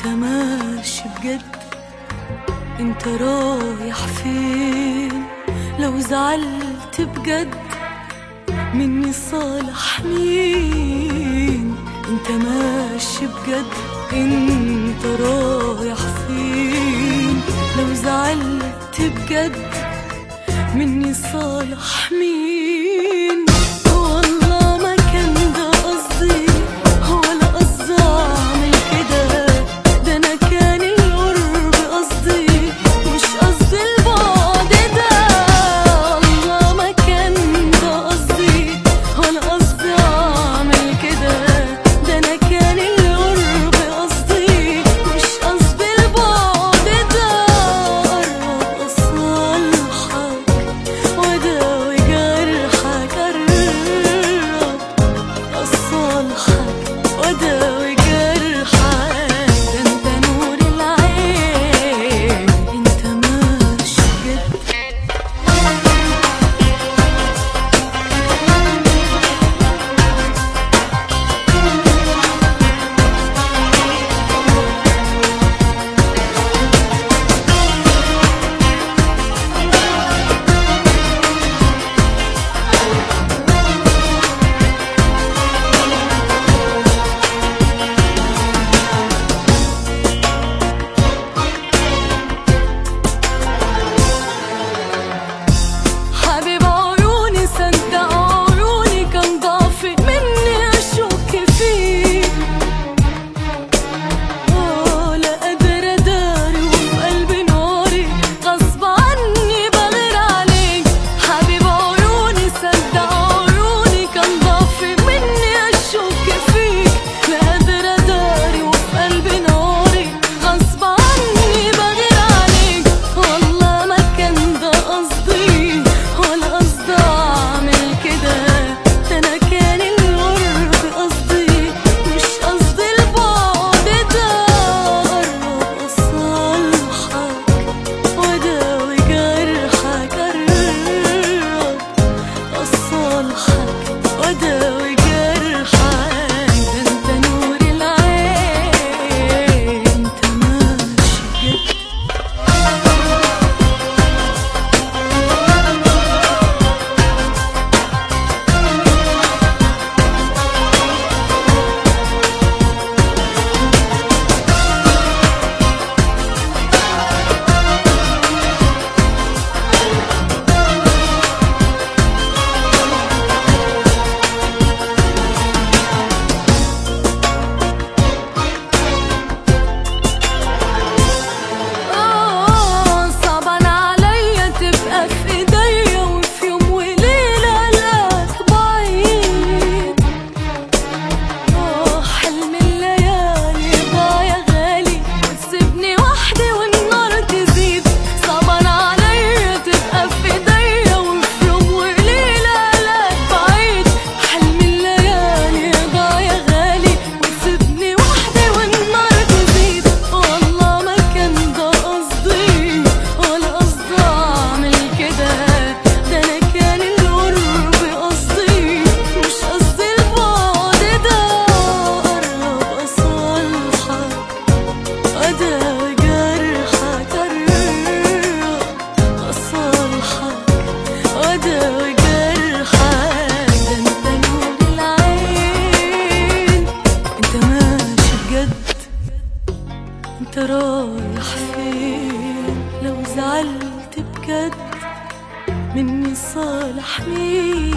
انت ماشي بجد انت رايح فين لو زعلت بجد مني صالح مين انت ماشي بجد انت رايح فين لو زعلت بجد مني صالح مين والله ما كان ده قصدي ولا قصدي اعمل كده ده انا كان القرب قصدي مش قصدي البعد ده والله ما كان ده قصدي ولا قصدي اعمل كده ده انا كان القرب قصدي مش قصدي البعد ده قرب اصالحك واداوي جرحك قرب أصالحك وأداوي جرحك ده أنت نور العين أنت ماشي بجد حبيب عيوني صدق عيوني كان ضعف مني اشك فيك آه، لا قادرة اداري وفي قلبي ناري غصب عني بغير عليك حبيب عيوني صدق عيوني كان ضعف مني اشك فيك لا قادرة اداري وفي قلبي ناري غصب عني بغير عليك والله ما كان ده قصدي ولا قصدي اعمل كده ده انا كان القرب قصدي مش قصدي البعد ده قرب اصالحك واداوي جرحك قرب اصالحك واداوي جرحك ده انت نور العين انت ماشي بجد آه، صعبان عليا تبقى في ايديا وفي يوم وليلة لك بعيد آه، حلم الليالي ضايع غالي وتسيبني وحدي والنار تزيد صعبان عليا تبقى في ايديا وفي يوم وليلة لك بعيد حلم الليالي ضايع غالي وتسيبني وحدي والنار تزيد والله ما كان ده قصدي ولا قصدي اعمل كده ده انا كان القرب قصدي مش قصدي البعد ده قرب اصالحك واداوي جرحك قرب اصالحك واداوي جرحك ده انت نور العين انت ماشي بجد انت رايح فين لو زعلت بجد مني صالح مين